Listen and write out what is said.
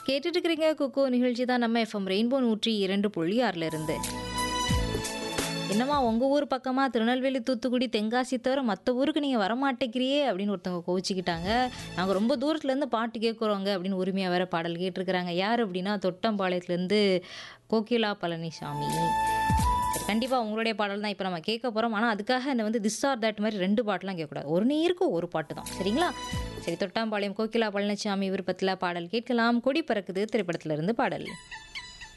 கேட்டுட்டு இருக்கிறீங்க குக்கோ நிகழ்ச்சி தான் நம்ம எஃப்எம் ரெயின்போ நூற்றி இரண்டு புள்ளி ஆறுல இருந்து என்னம்மா உங்கள் ஊர் பக்கமாக திருநெல்வேலி தூத்துக்குடி தென்காசி தவிர மற்ற ஊருக்கு நீங்கள் வரமாட்டேங்கிறியே அப்படின்னு ஒருத்தவங்க கோச்சிக்கிட்டாங்க நாங்கள் ரொம்ப தூரத்துலேருந்து பாட்டு கேட்குறோங்க அப்படின்னு உரிமையாக வேற பாடல் கேட்டிருக்கிறாங்க யார் அப்படின்னா தொட்டம்பாளையத்துலேருந்து கோகிலா பழனிசாமி சரி கண்டிப்பாக உங்களுடைய பாடல் தான் இப்போ நம்ம கேட்க போகிறோம் ஆனால் அதுக்காக என்ன வந்து திஸ் ஆர் தட் மாதிரி ரெண்டு பாட்டுலாம் கேட்கக்கூடாது ஒரு நேருக்கு ஒரு பாட்டு தான் சரிங்களா சரி தொட்டாம்பாளையம் கோகிலா பழனிசாமி விருப்பத்தில் பாடல் கேட்கலாம் கொடி பறக்குது திரைப்படத்திலிருந்து பாடல்